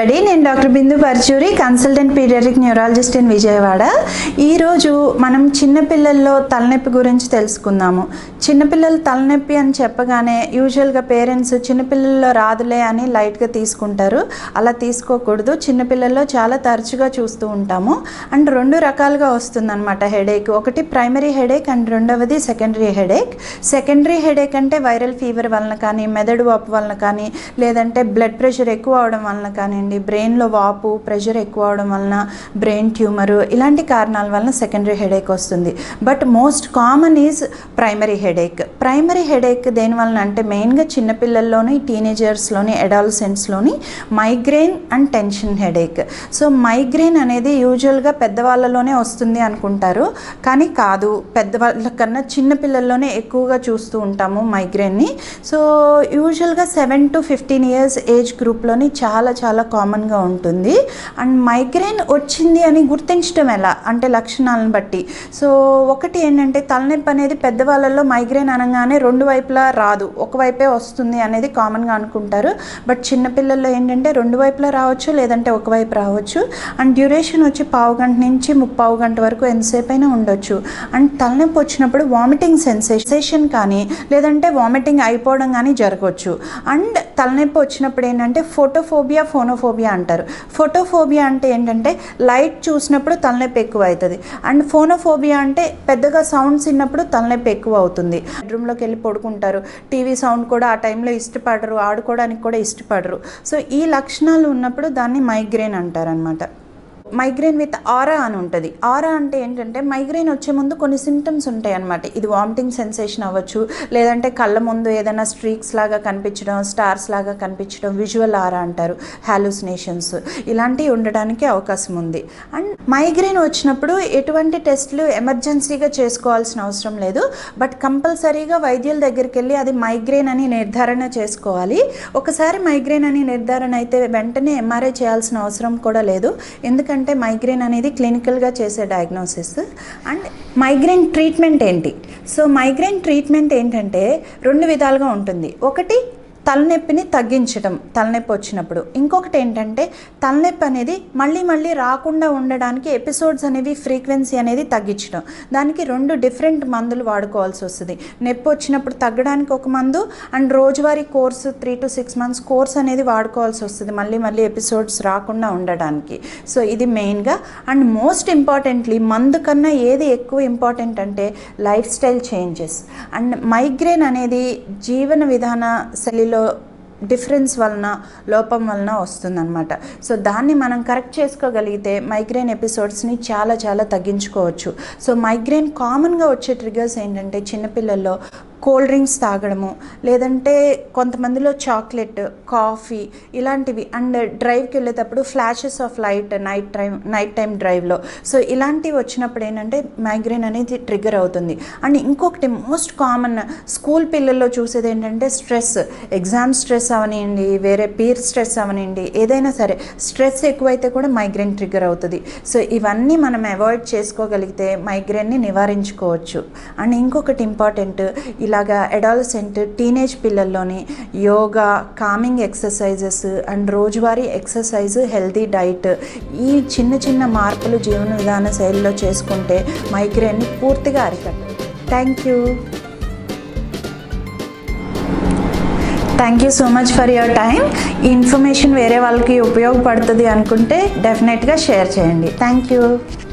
everybody నేను doctor Bindu Parchuri consultant paediatric neurologist in Vijayawada ఈరోజు మనం చిన్నపిల్లల్లో తలనొప్పి గురించి తెలుసుకుందాము చిన్నపిల్లలు తలనొప్పి అని చెప్పగానే యూజువల్గా పేరెంట్స్ చిన్నపిల్లల్లో రాదులే అని లైట్గా తీసుకుంటారు అలా తీసుకోకూడదు చిన్నపిల్లల్లో చాలా తరచుగా చూస్తూ ఉంటాము అండ్ రెండు రకాలుగా వస్తుందన్నమాట హెడేక్ ఒకటి ప్రైమరీ హెడేక్ అండ్ రెండవది సెకండరీ హెడేక్ సెకండరీ హెడేక్ అంటే వైరల్ ఫీవర్ వలన కానీ మెదడు వాపు వలన కానీ లేదంటే బ్లడ్ ప్రెషర్ ఎక్కువ అవడం వలన కానివ్వండి బ్రెయిన్లో వాపు ప్రెషర్ ఎక్కువ అవడం వలన బ్రెయిన్ ట్యూమర్ ఇలాంటి కారణాల వలన సెకండరీ హెడేక్ వస్తుంది but most common is primary headache primary headache దేని వలన అంటే మెయిన్గా చిన్నపిల్లల్లోని టీనేజర్స్లోని అడాలసెంట్స్లోని migraine and tension headache so migraine అనేది యూజువల్గా పెద్దవాళ్ళలోనే వస్తుంది అనుకుంటారు కానీ కాదు పెద్దవాళ్ళ కన్నా చిన్నపిల్లల్లోనే ఎక్కువగా చూస్తూ ఉంటాము మైగ్రెయిన్ని సో యూజువల్గా seven to fifteen years age గ్రూప్లోని చాలా చాలా కామన్గా ఉంటుంది అండ్ మైగ్రెయిన్ వచ్చింది అని గుర్తించడం ఎలా అంటే లక్షణాలను బట్టి సో ఒకటి ఏంటంటే తలనొప్పి అనేది పెద్దవాళ్ళలో మైగ్రెయిన్ అనగానే రెండు వైపులా రాదు ఒకవైపే వస్తుంది అనేది కామన్గా అనుకుంటారు బట్ చిన్నపిల్లల్లో ఏంటంటే రెండు వైపులా రావచ్చు లేదంటే ఒకవైపు రావచ్చు అండ్ డ్యూరేషన్ వచ్చి పావు గంట నుంచి ముప్పావు గంట వరకు ఎంతసేపు అయినా ఉండొచ్చు అండ్ తలనొప్పి వచ్చినప్పుడు వామిటింగ్ సెన్సేషన్ కానీ లేదంటే వామిటింగ్ అయిపోవడం కానీ జరగవచ్చు అండ్ తలనొప్పి వచ్చినప్పుడు ఏంటంటే ఫోటోఫోబియా ఫోనోఫోబియా అంటారు ఫోటోఫోబియా అంటే ఏంటంటే లైట్ చూసినప్పుడు తలనొప్పి ఎక్కువ అవుతుంది అండ్ ఫోనోఫోబియా అంటే పెద్దగా సౌండ్స్ విన్నప్పుడు తలనొప్పి ఎక్కువ అవుతుంది బెడ్రూమ్లోకి వెళ్ళి పడుకుంటారు టీవీ సౌండ్ కూడా ఆ టైంలో ఇష్టపడరు ఆడుకోవడానికి కూడా ఇష్టపడరు సో ఈ లక్షణాలు ఉన్నప్పుడు దాన్ని మైగ్రేన్ అంటారనమాట మైగ్రేన్ విత్ ఆరా అని ఉంటుంది ఆరా అంటే ఏంటంటే మైగ్రేన్ వచ్చే ముందు కొన్ని సిమ్టమ్స్ ఉంటాయి అనమాట ఇది వామిటింగ్ సెన్సేషన్ అవ్వచ్చు లేదంటే కళ్ళ ముందు ఏదైనా స్ట్రీక్స్ లాగా కనిపించడం స్టార్స్ లాగా కనిపించడం విజువల్ ఆరా అంటారు హాలుసినేషన్స్ ఇలాంటివి ఉండడానికి అవకాశం ఉంది అండ్ మైగ్రేన్ వచ్చినప్పుడు ఎటువంటి టెస్టులు ఎమర్జెన్సీగా చేసుకోవాల్సిన అవసరం లేదు బట్ కంపల్సరీగా వైద్యుల దగ్గరికి వెళ్ళి అది మైగ్రేన్ అని నిర్ధారణ చేసుకోవాలి ఒకసారి మైగ్రేన్ అని నిర్ధారణ అయితే వెంటనే ఎంఆర్ఐ చేయాల్సిన అవసరం కూడా లేదు ఎందుకంటే మైగ్రేన్ అనేది క్లినికల్గా చేసే డయాగ్నోసిస్ అండ్ మైగ్రేన్ ట్రీట్మెంట్ ఏంటి సో మైగ్రేన్ ట్రీట్మెంట్ ఏంటంటే రెండు విధాలుగా ఉంటుంది ఒకటి తలనొప్పిని తగ్గించడం తలనొప్పి వచ్చినప్పుడు ఇంకొకటి ఏంటంటే తలనొప్పి అనేది మళ్ళీ మళ్ళీ రాకుండా ఉండడానికి ఎపిసోడ్స్ అనేవి ఫ్రీక్వెన్సీ అనేది తగ్గించడం దానికి రెండు డిఫరెంట్ మందులు వాడుకోవాల్సి వస్తుంది నొప్పి వచ్చినప్పుడు తగ్గడానికి ఒక మందు అండ్ రోజువారీ course three to six months course అనేది వాడుకోవాల్సి వస్తుంది మళ్ళీ మళ్ళీ ఎపిసోడ్స్ రాకుండా ఉండడానికి సో ఇది మెయిన్గా అండ్ మోస్ట్ ఇంపార్టెంట్లీ మందు కన్నా ఏది ఎక్కువ ఇంపార్టెంట్ అంటే life style changes and migraine అనేది జీవన విధాన శైలిలో డిఫరెన్స్ వలన లోపం వలన వస్తుందన్నమాట సో దాన్ని మనం కరెక్ట్ చేసుకోగలిగితే మైగ్రేన్ ఎపిసోడ్స్ని చాలా చాలా తగ్గించుకోవచ్చు సో మైగ్రేన్ కామన్గా వచ్చే ట్రిగర్స్ ఏంటంటే చిన్నపిల్లల్లో కోల్డ్ డ్రింక్స్ తాగడము లేదంటే కొంతమందిలో చాక్లెట్ కాఫీ ఇలాంటివి అండ్ డ్రైవ్కి వెళ్ళేటప్పుడు flashes of light night time night time డ్రైవ్లో సో ఇలాంటివి వచ్చినప్పుడు ఏంటంటే మైగ్రేన్ అనేది ట్రిగర్ అవుతుంది అండ్ ఇంకొకటి మోస్ట్ కామన్ స్కూల్ పిల్లల్లో చూసేది ఏంటంటే స్ట్రెస్ ఎగ్జామ్ స్ట్రెస్ అవనివ్వండి వేరే పీర్ స్ట్రెస్ అవనివ్వండి ఏదైనా సరే స్ట్రెస్ ఎక్కువైతే కూడా మైగ్రేన్ ట్రిగర్ అవుతుంది సో ఇవన్నీ మనం అవాయిడ్ చేసుకోగలిగితే మైగ్రేన్ని నివారించుకోవచ్చు అండ్ ఇంకొకటి ఇంపార్టెంట్ ఇలాగా అడాలసెంట్ టీనేజ్ పిల్లల్లోని యోగా కామింగ్ ఎక్సర్సైజెస్ అండ్ రోజువారీ ఎక్సర్సైజ్ హెల్తీ డైట్ ఈ చిన్న చిన్న మార్పులు జీవన విధాన శైలిలో చేసుకుంటే మైగ్రేన్ని పూర్తిగా అరికట్టాలి thank you thank you so much for your time ఈ ఇన్ఫర్మేషన్ వేరే వాళ్ళకి ఉపయోగపడుతుంది అనుకుంటే డెఫినెట్గా షేర్ చేయండి థ్యాంక్ యూ